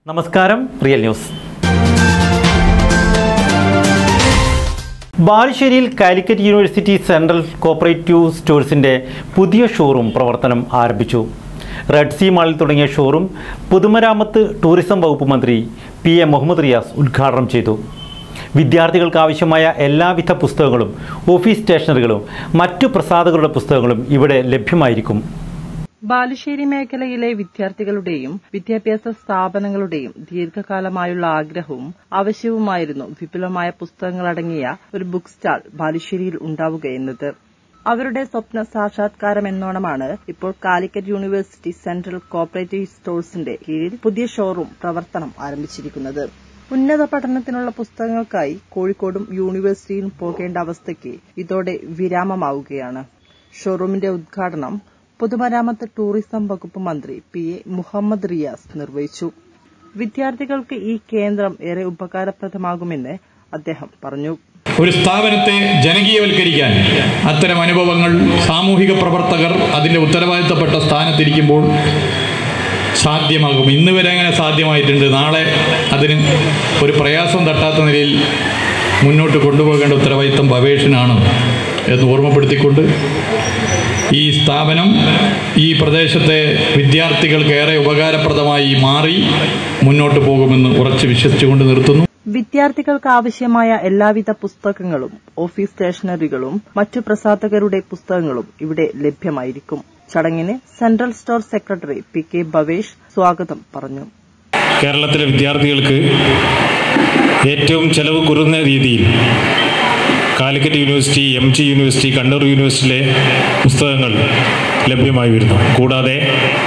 നമസ്കാരം real news ബാലുശ്ശേരിയിൽ Calicut university central cooperative സ്റ്റോഴ്സിന്റെ പുതിയ ഷോറൂം പ്രവർത്തനം ആരംഭിച്ചു റെഡ് സി മാളിൽ തുടങ്ങിയ ഷോറൂം പൊതുമരാമത്ത് ടൂറിസം വകുപ്പ് മന്ത്രി പി എ മുഹമ്മദ് റിയാസ് ഉദ്ഘാടനം ചെയ്തു വിദ്യാർത്ഥികൾക്ക് ആവശ്യമായ എല്ലാവിധ പുസ്തകങ്ങളും ഓഫീസ് സ്റ്റേഷനറികളും മറ്റു പ്രസാധകരുടെ പുസ്തകങ്ങളും ഇവിടെ ലഭ്യമായിരിക്കും ബാലുശ്ശേരി മേഖലയിലെ വിദ്യാർത്ഥികളുടെയും വിദ്യാഭ്യാസ സ്ഥാപനങ്ങളുടെയും ദീർഘകാലമായുള്ള ആഗ്രഹവും ആവശ്യവുമായിരുന്നു വിപുലമായ പുസ്തകങ്ങളടങ്ങിയ ഒരു ബുക്ക് സ്റ്റാൾ ബാലുശ്ശേരിയിൽ ഉണ്ടാവുകയെന്നത് അവരുടെ സ്വപ്ന സാക്ഷാത്കാരം എന്നോണമാണ് ഇപ്പോൾ കാലിക്കറ്റ് യൂണിവേഴ്സിറ്റി സെൻട്രൽ കോപ്പറേറ്റീവ് സ്റ്റോഴ്സിന്റെ കീഴിൽ പുതിയ ഷോറൂം പ്രവർത്തനം ആരംഭിച്ചിരിക്കുന്നത് ഉന്നത പഠനത്തിനുള്ള പുസ്തകങ്ങൾക്കായി കോഴിക്കോടും യൂണിവേഴ്സിറ്റിയിലും പോകേണ്ട അവസ്ഥയ്ക്ക് ഇതോടെ വിരാമമാവുകയാണ് ഷോറൂമിന്റെ ഉദ്ഘാടനം പൊതുമരാമത്ത് ടൂറിസം വകുപ്പ് മന്ത്രി പി എ മുഹമ്മദ് റിയാസ് നിർവഹിച്ചു വിദ്യാർത്ഥികൾക്ക് ഈ കേന്ദ്രം ഏറെ ഉപകാരപ്രദമാകുമെന്ന് അദ്ദേഹം പറഞ്ഞു ഒരു സ്ഥാപനത്തെ ജനകീയവൽക്കരിക്കാൻ അത്തരം അനുഭവങ്ങൾ സാമൂഹിക പ്രവർത്തകർ അതിൻ്റെ ഉത്തരവാദിത്തപ്പെട്ട സ്ഥാനത്തിരിക്കുമ്പോൾ സാധ്യമാകും ഇന്ന് വരെ അങ്ങനെ സാധ്യമായിട്ടുണ്ട് നാളെ അതിന് ഒരു പ്രയാസം തട്ടാത്ത നിലയിൽ മുന്നോട്ട് കൊണ്ടുപോകേണ്ട ഉത്തരവാദിത്തം ഭവേഷനാണ് എന്ന് ഓർമ്മപ്പെടുത്തിക്കൊണ്ട് ഈ സ്ഥാപനം ഈ പ്രദേശത്തെ വിദ്യാർത്ഥികൾക്ക് ഏറെ ഉപകാരപ്രദമായി മാറി മുന്നോട്ട് പോകുമെന്ന് ഉറച്ചു വിശ്വസിച്ചുകൊണ്ട് നിർത്തുന്നു വിദ്യാർത്ഥികൾക്ക് ആവശ്യമായ എല്ലാവിധ പുസ്തകങ്ങളും ഓഫീസ് സ്റ്റേഷനറികളും മറ്റു പ്രസാധകരുടെ പുസ്തകങ്ങളും ഇവിടെ ലഭ്യമായിരിക്കും ചടങ്ങിന് central store secretary P K Bhavesh സ്വാഗതം പറഞ്ഞു കേരളത്തിലെ വിദ്യാർത്ഥികൾക്ക് ഏറ്റവും ചെലവ് കുറഞ്ഞ രീതിയിൽ Calicut university M G university Kannur യൂണിവേഴ്സിറ്റിയിലെ പുസ്തകങ്ങൾ ലഭ്യമായി വരുന്നു കൂടാതെ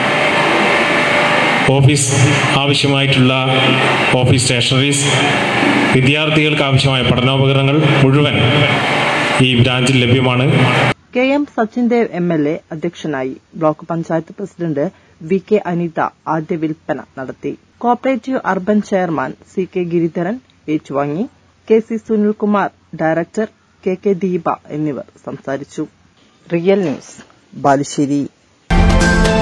ഓഫീസ് ആവശ്യമായിട്ടുള്ള ഓഫീസ് സ്റ്റേഷനറീസ് വിദ്യാർത്ഥികൾക്ക് ആവശ്യമായ പഠനോപകരണങ്ങൾ മുഴുവൻ ഈ ബ്രാഞ്ചിൽ ലഭ്യമാണ് K M Sachin Dev M L A അധ്യക്ഷനായി block panchayat president V K Anitha ആദ്യ വിൽപ്പന നടത്തി cooperative urban chairman C K Giridharan ഏറ്റുവാങ്ങി K C Sunilkumar director K K Deepa എന്നിവർ സംസാരിച്ചു റിയൽ ന്യൂസ് ബാലുശ്ശേരി